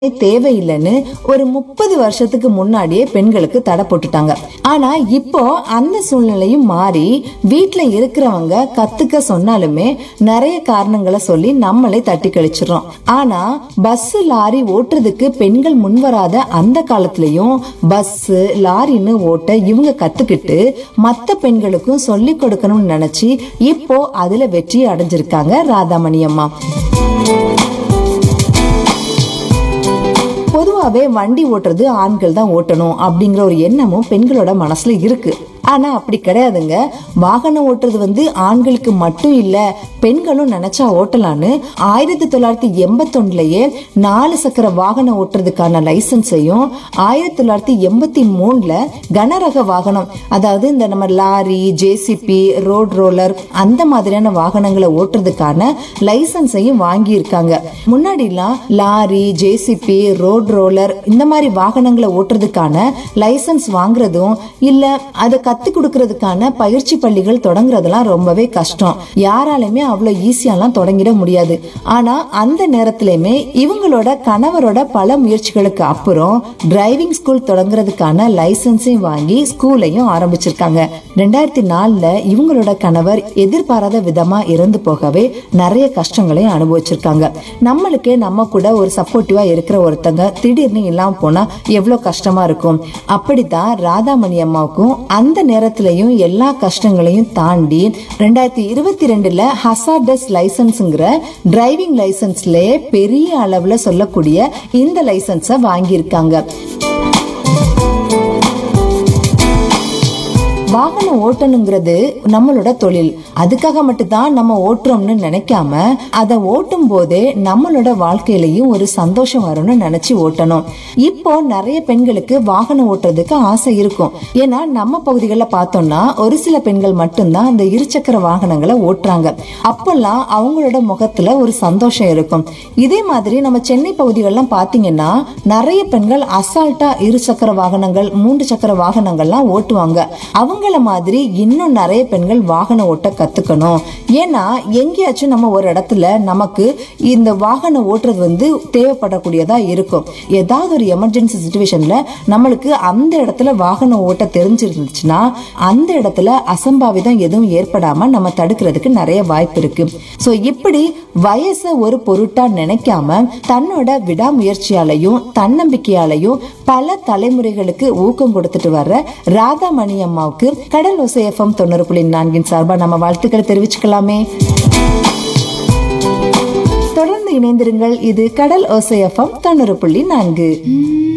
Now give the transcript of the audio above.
தேவையில்லைன்னு ஒரு முப்பது வருஷத்துக்கு முன்னாடியே பெண்களுக்கு தடை போட்டுட்டாங்க ஆனா இப்போ அந்த சூழ்நிலையும் மாறி வீட்ல இருக்கிறவங்க கத்துக்க சொன்னாலுமே நிறைய காரணங்களை சொல்லி நம்மளே தட்டி கழிச்சிடுறோம் ஆனா பஸ் லாரி ஓட்டுறதுக்கு பெண்கள் முன்வராத அந்த காலத்திலயும் பஸ் லாரின்னு ஓட்ட இவங்க கத்துக்கிட்டு மத்த பெண்களுக்கும் சொல்லி கொடுக்கணும்னு நினைச்சு இப்போ அதுல வெற்றி அடைஞ்சிருக்காங்க ராதாமணி அம்மா பொதுவாவே வண்டி ஓட்டுறது ஆண்கள் தான் ஓட்டணும் அப்படிங்கிற ஒரு எண்ணமும் பெண்களோட மனசுல இருக்கு ஆனா அப்படி கிடையாதுங்க வாகனம் ஓட்டுறது வந்து ஆண்களுக்கு மட்டும் இல்ல பெண்களும் நினைச்சா ஓட்டலான்னு ஆயிரத்தி தொள்ளாயிரத்தி எண்பத்தொன்னுலயே நாலு சக்கர வாகனம் ஓட்டுறதுக்கான லைசன்ஸையும் ஆயிரத்தி தொள்ளாயிரத்தி எண்பத்தி மூணுல கனரக வாகனம் அதாவது இந்த நம்ம லாரி ஜேசிபி ரோட் ரோலர் அந்த மாதிரியான வாகனங்களை ஓட்டுறதுக்கான லைசன்ஸையும் வாங்கியிருக்காங்க முன்னாடிலாம் லாரி ஜேசிபி ரோட் ரோலர் இந்த மாதிரி வாகனங்களை ஓட்டுறதுக்கான லைசன்ஸ் வாங்குறதும் இல்ல அதை கத்து கொடுக்கறதுக்கான பயிற்சி பள்ளிகள் தொடங்குறதெல்லாம் ரொம்பவே கஷ்டம் யாராலுமே அவ்வளவு ஈஸியாலாம் தொடங்கிட முடியாது ஆனா அந்த நேரத்திலயுமே இவங்களோட கணவரோட பல முயற்சிகளுக்கு அப்புறம் டிரைவிங் ஸ்கூல் தொடங்குறதுக்கான லைசன்ஸையும் வாங்கி ஸ்கூலையும் ஆரம்பிச்சிருக்காங்க ரெண்டாயிரத்தி நாலுல இவங்களோட கணவர் எதிர்பாராத விதமா இறந்து போகவே நிறைய கஷ்டங்களையும் அனுபவிச்சிருக்காங்க நம்மளுக்கே நம்ம கூட ஒரு சப்போர்ட்டிவா இருக்கிற ஒருத்தங்க திடீர்னு இல்லாம போனா எவ்வளவு கஷ்டமா இருக்கும் அப்படித்தான் ராதாமணி அம்மாவுக்கும் அந்த நேரத்திலையும் எல்லா கஷ்டங்களையும் தாண்டி ரெண்டாயிரத்தி இருபத்தி ரெண்டுல ஹசார்டஸ் லைசன்ஸ்ங்கிற டிரைவிங் லைசன்ஸ்லயே பெரிய அளவுல சொல்லக்கூடிய இந்த லைசன்ஸை வாங்கியிருக்காங்க வாகனம் ஓட்டணுங்கிறது நம்மளோட தொழில் அதுக்காக மட்டும்தான் நம்ம ஓட்டுறோம்னு நினைக்காம அதை ஓட்டும் போதே நம்மளோட வாழ்க்கையிலயும் ஒரு சந்தோஷம் வரும்னு நினைச்சு ஓட்டணும் இப்போ நிறைய பெண்களுக்கு வாகனம் ஓட்டுறதுக்கு ஆசை இருக்கும் ஏன்னா நம்ம பகுதிகளில் பார்த்தோம்னா ஒரு சில பெண்கள் மட்டும்தான் அந்த இருசக்கர வாகனங்களை ஓட்டுறாங்க அப்பெல்லாம் அவங்களோட முகத்துல ஒரு சந்தோஷம் இருக்கும் இதே மாதிரி நம்ம சென்னை பகுதிகளெல்லாம் பார்த்தீங்கன்னா நிறைய பெண்கள் அசால்ட்டா இரு சக்கர வாகனங்கள் மூன்று சக்கர வாகனங்கள்லாம் ஓட்டுவாங்க அவங்கள மாதிரி இன்னும் நிறைய பெண்கள் வாகனம் ஓட்ட கத்துக்கணும் ஏன்னா எங்கேயாச்சும் நம்ம ஒரு இடத்துல நமக்கு இந்த வாகனம் ஓட்டுறது வந்து தேவைப்படக்கூடியதா இருக்கும் ஏதாவது ஒரு எமர்ஜென்சி சுச்சுவேஷன்ல நம்மளுக்கு அந்த இடத்துல வாகனம் ஓட்ட தெரிஞ்சிருந்துச்சுன்னா அந்த இடத்துல அசம்பாவிதம் எதுவும் ஏற்படாம நம்ம தடுக்கிறதுக்கு நிறைய வாய்ப்பு இருக்கு சோ இப்படி வயசை ஒரு பொருட்டா நினைக்காம தன்னோட விடாமுயற்சியாலையும் தன்னம்பிக்கையாலையும் பல தலைமுறைகளுக்கு ஊக்கம் கொடுத்துட்டு வர்ற ராதாமணி அம்மாவுக்கு கடல் ஓசை எஃப்எம் தொண்ணூறு புள்ளி நான்கின் சார்பா நம்ம வாழ்த்துக்களை தெரிவிச்சுக்கலாமே தொடர்ந்து இணைந்திருங்கள் இது கடல் ஓசை எஃப்எம் தொண்ணூறு புள்ளி நான்கு